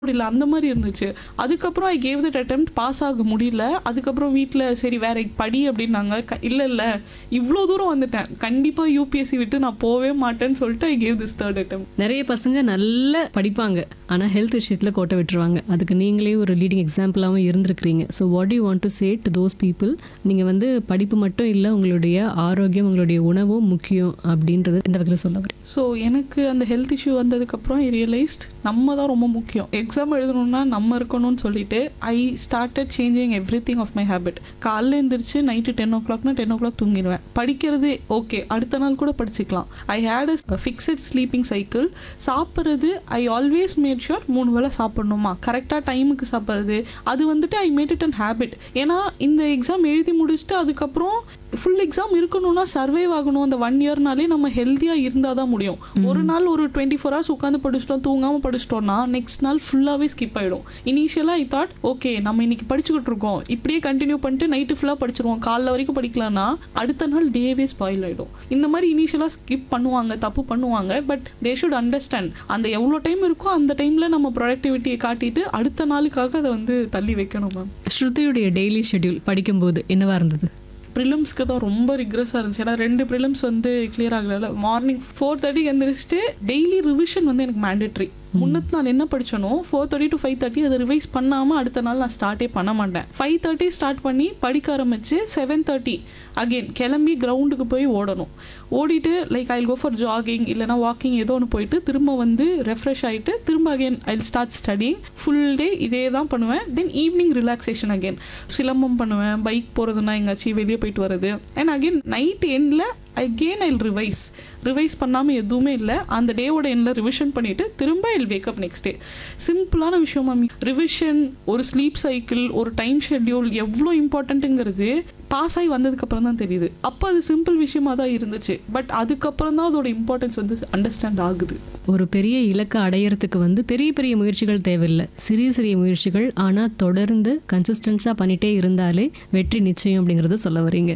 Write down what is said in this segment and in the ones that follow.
முடியல அந்த மாதிரி இருந்துச்சு அதுக்கப்புறம் I gave that attempt pass ஆக முடியல அதுக்கப்புறம் வீட்டில் சரி வேற படி அப்படின்னாங்க க இல்லை இல்லை இவ்வளோ தூரம் வந்துட்டேன் கண்டிப்பாக யூபிஎஸ்சி விட்டு நான் போவே மாட்டேன்னு சொல்லிட்டு I gave this third attempt நிறைய பசங்க நல்ல படிப்பாங்க ஆனால் ஹெல்த் விஷயத்தில் கோட்டை விட்டுருவாங்க அதுக்கு நீங்களே ஒரு லீடிங் எக்ஸாம்பிளாகவும் இருந்திருக்கிறீங்க so what you want to say to those people நீங்கள் வந்து படிப்பு மட்டும் இல்லை உங்களுடைய ஆரோக்கியம் உங்களுடைய உணவும் முக்கியம் அப்படின்றது இந்த வகையில் சொல்ல வரேன் ஸோ எனக்கு அந்த ஹெல்த் இஷ்யூ வந்ததுக்கப்புறம் ஐ ரியலைஸ்ட் நம்ம தான் ரொம்ப முக்கியம் எக்ஸாம் எழுதணும்னா நம்ம இருக்கணும்னு சொல்லிட்டு I started changing everything of my habit காலைல எழுந்திரிச்சு நைட்டு டென் ஓ கிளாக்னா டென் ஓ கிளாக் தூங்கிடுவேன் படிக்கிறது ஓகே அடுத்த நாள் கூட படிச்சுக்கலாம் I had a fixed sleeping cycle சாப்பிட்றது ஐ ஆல்வேஸ் மேட் ஷுர் மூணு வேளை சாப்பிடணுமா கரெக்டாக டைமுக்கு சாப்பிட்றது அது வந்துட்டு I made it an habit ஏன்னா இந்த எக்ஸாம் எழுதி முடிச்சுட்டு அதுக்கப்புறம் ஃபுல் எக்ஸாம் இருக்கணும்னா சர்வைவ் ஆகணும் அந்த ஒன் இயர்னாலே நம்ம ஹெல்த்தியாக இருந்தால் தான் முடியும் ஒரு நாள் ஒரு டுவெண்ட்டி ஃபோர் ஹவர்ஸ் உட்காந்து படிச்சிட்டோம் தூங்காமல் படிச்சிட்டோம்னா நெக்ஸ்ட் நாள் ஃபுல்லாகவே ஸ்கிப் ஆகிடும் இனிஷியலாக ஐ தாட் ஓகே நம்ம இன்னைக்கு படிச்சுக்கிட்டு இருக்கோம் இப்படியே கண்டினியூ பண்ணிட்டு நைட்டு ஃபுல்லாக படிச்சிருவோம் காலைல வரைக்கும் படிக்கலாம்னா அடுத்த நாள் டேவே ஸ்பாயில் ஆகிடும் இந்த மாதிரி இனிஷியலாக ஸ்கிப் பண்ணுவாங்க தப்பு பண்ணுவாங்க பட் தே ஷுட் அண்டர்ஸ்டாண்ட் அந்த எவ்வளோ டைம் இருக்கோ அந்த டைமில் நம்ம ப்ரொடக்டிவிட்டியை காட்டிட்டு அடுத்த நாளுக்காக அதை வந்து தள்ளி வைக்கணும் மேம் ஸ்ருதியுடைய டெய்லி ஷெட்யூல் படிக்கும்போது என்னவா இருந்தது ப்ரிலிம்ஸ்க்கு தான் ரொம்ப ரிக்ரஸாக இருந்துச்சு ஏன்னா ரெண்டு ப்ரிலிம்ஸ் வந்து கிளியர் ஆகல மார்னிங் ஃபோர் தேர்ட்டிக்கு எந்திரிச்சிட்டு டெய்லி ரிவிஷன் வந்து எனக்கு மேண்டேட்ரி முன்னத்து நாள் என்ன படிச்சனோ four thirty to five thirty அதை ரிவைஸ் பண்ணாமல் அடுத்த நாள் நான் ஸ்டார்ட்டே பண்ண மாட்டேன் ஃபைவ் தேர்ட்டி ஸ்டார்ட் பண்ணி படிக்க ஆரம்பிச்சு செவன் தேர்ட்டி அகெயின் கிளம்பி கிரவுண்டுக்கு போய் ஓடணும் ஓடிட்டு like I go for jogging இல்லைனா வாக்கிங் ஏதோ ஒன்று போயிட்டு திரும்ப வந்து ரெஃப்ரெஷ் ஆகிட்டு திரும்ப again I start studying full day இதே தான் பண்ணுவேன் then evening relaxation again Silambam பண்ணுவேன் பைக் போகிறதுனா எங்காச்சும் வெளியே போயிட்டு வர்றது அண்ட் அகைன் நைட் எண்டில் அகெயின் ஐ ரிவைஸ் ரிவைஸ் பண்ணாமல் எதுவுமே இல்லை அந்த டேவோட எண்டில் ரிவிஷன் பண்ணிவிட்டு திரும்ப ஐ வேக்கப் நெக்ஸ்ட் டே சிம்பிளான விஷயம் மேம் ரிவிஷன் ஒரு ஸ்லீப் சைக்கிள் ஒரு டைம் ஷெட்யூல் எவ்வளோ இம்பார்ட்டண்ட்டுங்கிறது பாஸ் ஆகி வந்ததுக்கப்புறம் தான் தெரியுது அப்போ அது சிம்பிள் விஷயமா தான் இருந்துச்சு பட் அதுக்கப்புறம் தான் அதோட இம்பார்ட்டன்ஸ் வந்து அண்டர்ஸ்டாண்ட் ஆகுது ஒரு பெரிய இலக்கை அடையறதுக்கு வந்து பெரிய பெரிய முயற்சிகள் தேவையில்லை சிறிய சிறிய முயற்சிகள் ஆனால் தொடர்ந்து கன்சிஸ்டன்ஸாக பண்ணிட்டே இருந்தாலே வெற்றி நிச்சயம் அப்படிங்கிறத சொல்ல வரீங்க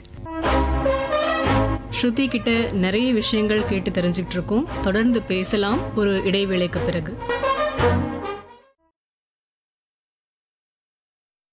ஸ்ருதி கிட்ட நிறைய விஷயங்கள் கேட்டு தெரிஞ்சுட்டு இருக்கோம் தொடர்ந்து பேசலாம் ஒரு இடைவேளைக்கு பிறகு